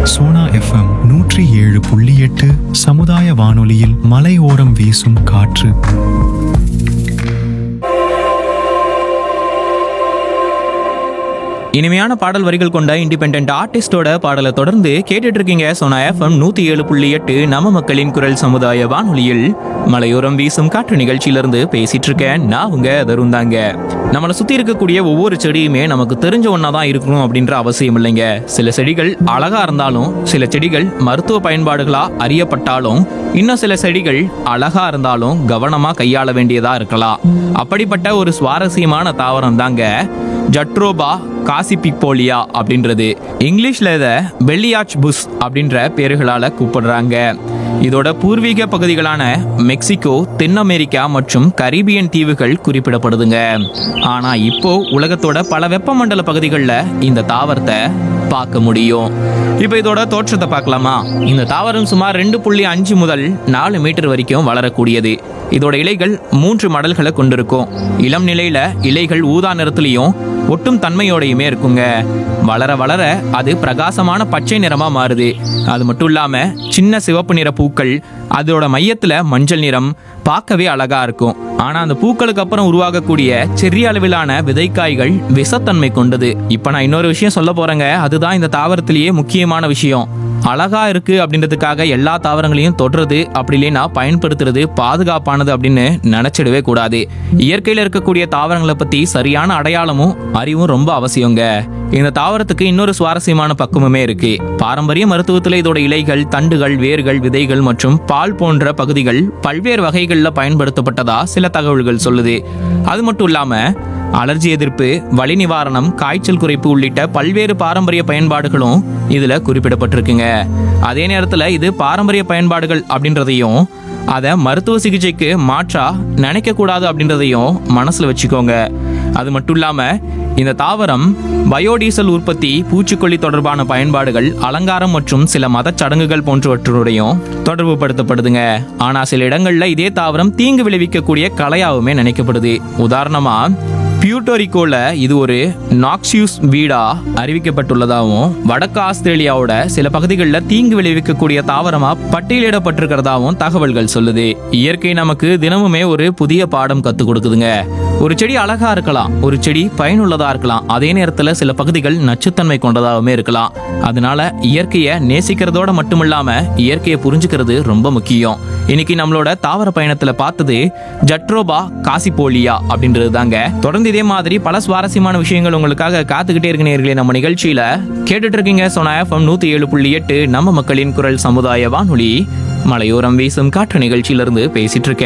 Sona FM நூற்றி ஏழு புள்ளி எட்டு சமுதாய வானொலியில் மலையோரம் வீசும் காற்று இனிமையான பாடல் வரிகள் கொண்ட இண்டிபெண்ட் ஆர்டிஸ்டோட பாடலை தொடர்ந்து கேட்டுட்டு இருக்கீங்க சோனா எஃப்எம் நூத்தி ஏழு புள்ளி எட்டு நம்ம மக்களின் குரல் சமுதாய வானொலியில் மலையோரம் வீசும் காற்று நிகழ்ச்சியிலிருந்து பேசிட்டு இருக்கேன் நான் உங்க தருந்தாங்க நம்மளை சுத்தி இருக்கக்கூடிய ஒவ்வொரு செடியுமே நமக்கு தெரிஞ்ச ஒன்றா தான் இருக்கணும் அப்படின்ற அவசியம் இல்லைங்க சில செடிகள் அழகா இருந்தாலும் சில செடிகள் மருத்துவ பயன்பாடுகளா அறியப்பட்டாலும் இன்னும் சில செடிகள் அழகா இருந்தாலும் கவனமா கையாள வேண்டியதா இருக்கலாம் அப்படிப்பட்ட ஒரு சுவாரஸ்யமான தாவரம் தாங்க ஜட்ரோபா காசிபிப்போலியா அப்படின்றது இங்கிலீஷ்ல இதை பெல்லியாச் புஷ் அப்படின்ற பேர்களால கூப்பிடுறாங்க இதோட பூர்வீக பகுதிகளான மெக்சிகோ தென் அமெரிக்கா மற்றும் கரீபியன் தீவுகள் குறிப்பிடப்படுதுங்க ஆனா இப்போ உலகத்தோட பல வெப்பமண்டல பகுதிகளில் இந்த தாவரத்தை பார்க்க முடியும் இப்போ இதோட தோற்றத்தை பார்க்கலாமா இந்த தாவரம் சுமார் ரெண்டு புள்ளி அஞ்சு முதல் நாலு மீட்டர் வரைக்கும் வளரக்கூடியது இதோட இலைகள் மூன்று மடல்களை கொண்டிருக்கும் இளம் நிலையில இலைகள் ஊதா நிறத்துலயும் ஒட்டும் தன்மையோடையுமே இருக்குங்க வளர வளர அது பிரகாசமான பச்சை நிறமா மாறுது அது மட்டும் இல்லாம சின்ன சிவப்பு நிற பூக்கள் அதோட மையத்துல மஞ்சள் நிறம் பார்க்கவே அழகா இருக்கும் ஆனா அந்த பூக்களுக்கு அப்புறம் உருவாகக்கூடிய சிறிய அளவிலான விதைக்காய்கள் விஷத்தன்மை கொண்டது இப்ப நான் இன்னொரு விஷயம் சொல்ல போறேங்க அதுதான் இந்த தாவரத்திலேயே முக்கியமான விஷயம் அழகா இருக்கு அப்படின்றதுக்காக எல்லா தாவரங்களையும் தொடுறது அப்படி இல்லைன்னா பயன்படுத்துறது பாதுகாப்பானது அப்படின்னு நினைச்சிடவே கூடாது இயற்கையில இருக்கக்கூடிய தாவரங்களை பத்தி சரியான அடையாளமும் அறிவும் ரொம்ப அவசியங்க இந்த தாவரத்துக்கு இன்னொரு சுவாரஸ்யமான பக்குவமே இருக்கு பாரம்பரிய மருத்துவத்துல இதோட இலைகள் தண்டுகள் வேர்கள் விதைகள் மற்றும் பால் போன்ற பகுதிகள் பல்வேறு வகைகள்ல பயன்படுத்தப்பட்டதா சில தகவல்கள் சொல்லுது அது மட்டும் இல்லாம அலர்ஜி எதிர்ப்பு வலி நிவாரணம் காய்ச்சல் குறைப்பு உள்ளிட்ட பல்வேறு பாரம்பரிய பயன்பாடுகளும் இதுல குறிப்பிடப்பட்டிருக்குங்க அதே நேரத்துல இது பாரம்பரிய பயன்பாடுகள் அப்படின்றதையும் அதை மருத்துவ சிகிச்சைக்கு மாற்றா நினைக்க கூடாது அப்படின்றதையும் மனசுல வச்சுக்கோங்க அது மட்டும் இல்லாம இந்த தாவரம் பயோடீசல் உற்பத்தி பூச்சிக்கொல்லி தொடர்பான பயன்பாடுகள் அலங்காரம் மற்றும் சில மதச் சடங்குகள் போன்றவற்றுடையும் தொடர்பு படுத்தப்படுதுங்க ஆனா சில இடங்கள்ல இதே தாவரம் தீங்கு விளைவிக்கக்கூடிய கலையாவுமே நினைக்கப்படுது உதாரணமா பியூட்டோரிக்கோல இது ஒரு நாக்சியூஸ் வீடா அறிவிக்கப்பட்டுள்ளதாகவும் வடக்கு ஆஸ்திரேலியாவோட சில பகுதிகளில் தீங்கு விளைவிக்கக்கூடிய தாவரமா பட்டியலிடப்பட்டிருக்கிறதாவும் தகவல்கள் சொல்லுது இயற்கை நமக்கு தினமுமே ஒரு புதிய பாடம் கத்துக் கொடுக்குதுங்க ஒரு செடி அழகா இருக்கலாம் ஒரு செடி பயனுள்ளதா இருக்கலாம் அதே நேரத்துல சில பகுதிகள் நச்சுத்தன்மை கொண்டதாகவுமே இருக்கலாம் அதனால இயற்கையை நேசிக்கிறதோட மட்டும் இல்லாம இயற்கையை புரிஞ்சுக்கிறது ரொம்ப முக்கியம் இன்னைக்கு நம்மளோட தாவர பயணத்துல பார்த்தது ஜட்ரோபா காசிபோலியா அப்படின்றது தாங்க தொடர்ந்து இதே மாதிரி பல சுவாரஸ்யமான விஷயங்கள் உங்களுக்காக காத்துக்கிட்டே இருக்கு நேர்களே நம்ம நிகழ்ச்சியில கேட்டுட்டு இருக்கீங்க சோனா எஃப்எம் நூத்தி ஏழு புள்ளி எட்டு நம்ம மக்களின் குரல் சமுதாய வானொலி மலையோரம் வீசும் காற்று நிகழ்ச்சியிலிருந்து பேசிட்டு இருக்கேன்